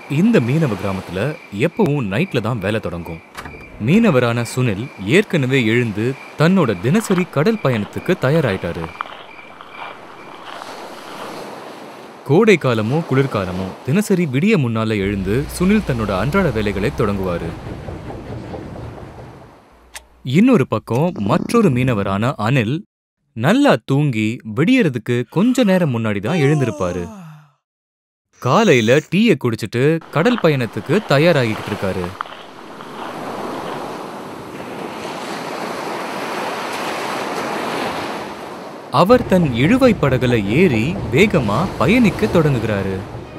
இந்த மீனவ கிராமத்துல எப்பவும் நைட்ல தான் வேலை தொடங்கும் மீனவரான சுனில் ஏற்கனவே எழுந்து தன்னோட தினசரி கடல் பயணத்துக்கு தயாராயிட்டாரு கோடை காலமோ குளிர்காலமோ தினசரி விடிய முன்னால எழுந்து சுனில் தன்னோட அன்றாட வேலைகளை தொடங்குவாரு இன்னொரு பக்கம் மற்றொரு மீனவரான அனில் நல்லா தூங்கி விடியறதுக்கு கொஞ்ச நேரம் முன்னாடி தான் எழுந்திருப்பாரு காலையில டீயை குடிச்சிட்டு கடல் பயணத்துக்கு தயாராகிட்டு இருக்காரு அவர் தன் இழுவை படகுல ஏறி வேகமா பயணிக்க தொடங்குகிறாரு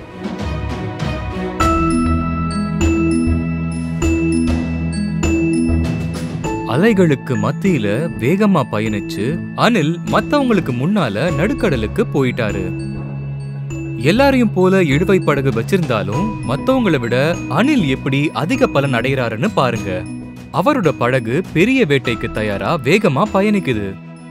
அலைகளுக்கு மத்தியில வேகமா பயணிச்சு அனில் மத்தவங்களுக்கு முன்னால நடுக்கடலுக்கு போயிட்டாரு எல்லாரையும் போல இழுவை படகு வச்சிருந்தாலும் மத்தவங்களை விட அனில் எப்படி அதிக பலன் அடைகிறாருன்னு பாருங்க அவரோட படகு பெரிய வேட்டைக்கு தயாரா வேகமா பயணிக்குது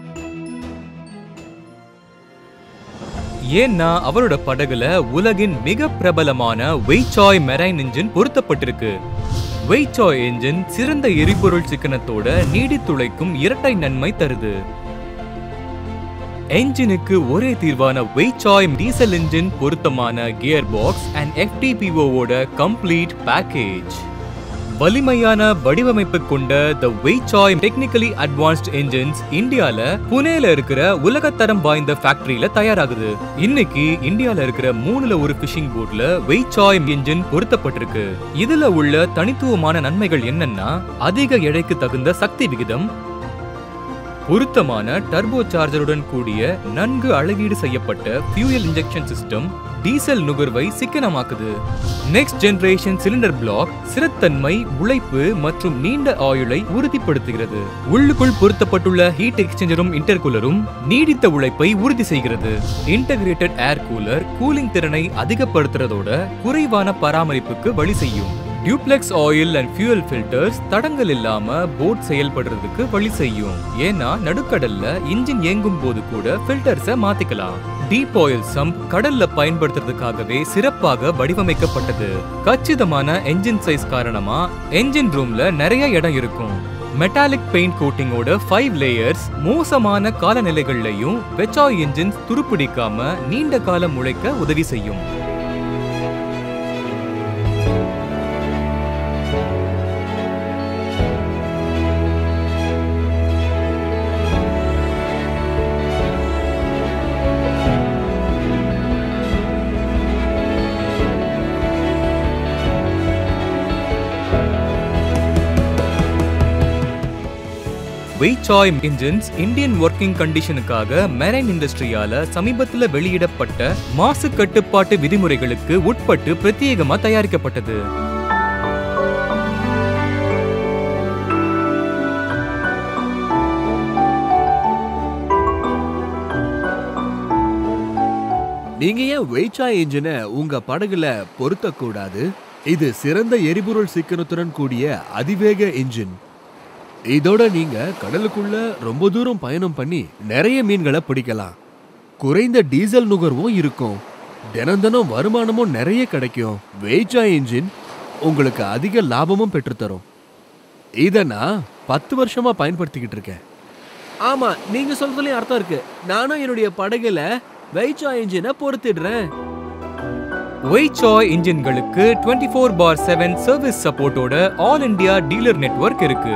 ஏன்னா அவரோட படகுல உலகின் மிக பிரபலமான வெய்சாய் மெரைன் இன்ஜின் பொருத்தப்பட்டிருக்கு வெய்சாய் என்ஜின் சிறந்த எரிபொருள் சிக்கனத்தோட நீடித்துழைக்கும் இரட்டை நன்மை தருது என்ஜினுக்கு ஒரே தீர்வான வெய்சாய் டீசல் என்ஜின் பொருத்தமான கியர் பாக்ஸ் அண்ட் எஃப்டிபிஓவோட கம்ப்ளீட் பேக்கேஜ் வலிமையான வடிவமைப்பு கொண்ட the Weichai technically advanced engines இந்தியால புனேல இருக்கிற உலகத்தரம் வாய்ந்த ஃபேக்டரியில தயாராகுது இன்னைக்கு இந்தியால இருக்கிற மூணுல ஒரு ஃபிஷிங் போட்ல வெய்சாய் என்ஜின் பொருத்தப்பட்டிருக்கு இதுல உள்ள தனித்துவமான நன்மைகள் என்னன்னா அதிக எடைக்கு தகுந்த சக்தி விகிதம் பொருத்தமான டர்போ சார்ஜருடன் கூடிய நன்கு அழகீடு செய்யப்பட்ட ஃபியூயல் இன்ஜெக்ஷன் சிஸ்டம் டீசல் நுகர்வை சிக்கனமாக்குது நெக்ஸ்ட் ஜெனரேஷன் சிலிண்டர் பிளாக் சிறத்தன்மை உழைப்பு மற்றும் நீண்ட ஆயுளை உறுதிப்படுத்துகிறது உள்ளுக்குள் பொருத்தப்பட்டுள்ள ஹீட் எக்ஸ்சேஞ்சரும் இன்டர்கூலரும் நீடித்த உழைப்பை உறுதி செய்கிறது இன்டகிரேட்டட் ஏர் கூலர் கூலிங் திறனை அதிகப்படுத்துறதோட குறைவான பராமரிப்புக்கு வழி செய்யும் duplex oil and fuel filters தடங்கள் இல்லாம போட் செயல்படுறதுக்கு வழி செய்யும் ஏன்னா நடுக்கடல்ல இன்ஜின் இயங்கும் போது கூட ஃபில்டர்ஸை மாத்திக்கலாம் டீப் ஆயில் சம்ப் கடல்ல பயன்படுத்துறதுக்காகவே சிறப்பாக வடிவமைக்கப்பட்டது கச்சிதமான என்ஜின் சைஸ் காரணமா என்ஜின் ரூம்ல நிறைய இடம் இருக்கும் மெட்டாலிக் பெயிண்ட் கோட்டிங்கோட ஃபைவ் லேயர்ஸ் மோசமான காலநிலைகள்லையும் வெச்சாய் என்ஜின்ஸ் துருப்பிடிக்காம நீண்ட காலம் உழைக்க உதவி செய்யும் வெய்சாய் இன்ஜின்ஸ் இந்தியன் ஒர்க்கிங் கண்டிஷனுக்காக மெரைன் இண்டஸ்ட்ரியால சமீபத்துல வெளியிடப்பட்ட மாசு கட்டுப்பாட்டு விதிமுறைகளுக்கு உட்பட்டு பிரத்யேகமா தயாரிக்கப்பட்டது நீங்க ஏன் வெய்ச்சா இன்ஜினை உங்க படகுல பொருத்தக்கூடாது இது சிறந்த எரிபொருள் சிக்கனத்துடன் கூடிய அதிவேக இன்ஜின் இதோட நீங்க கடலுக்குள்ள ரொம்ப தூரம் பயணம் பண்ணி நிறைய மீன்களை பிடிக்கலாம் குறைந்த டீசல் நுகர்வும் இருக்கும் தினம் தினம் வருமானமும் நிறைய கிடைக்கும் வெய்ச்சா இன்ஜின் உங்களுக்கு அதிக லாபமும் பெற்றுத்தரும் இத நான் பத்து வருஷமா பயன்படுத்திக்கிட்டு இருக்கேன் ஆமா நீங்க சொல்றதுலயும் அர்த்தம் இருக்கு நானும் என்னுடைய படகுல வெய்ச்சா இன்ஜினை பொருத்திடுறேன் வெய்சாய் இன்ஜின்களுக்கு twenty four by seven service சப்போர்ட்டோட ஆல் இந்தியா டீலர் நெட்வொர்க் இருக்கு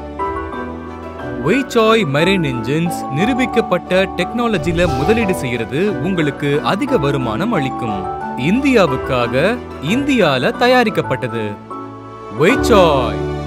வெய்சாய் மெரைன் இன்ஜின்ஸ் நிரூபிக்கப்பட்ட டெக்னாலஜில முதலீடு செய்யறது உங்களுக்கு அதிக வருமானம் அளிக்கும் இந்தியாவுக்காக இந்தியால தயாரிக்கப்பட்டது வெய்சாய்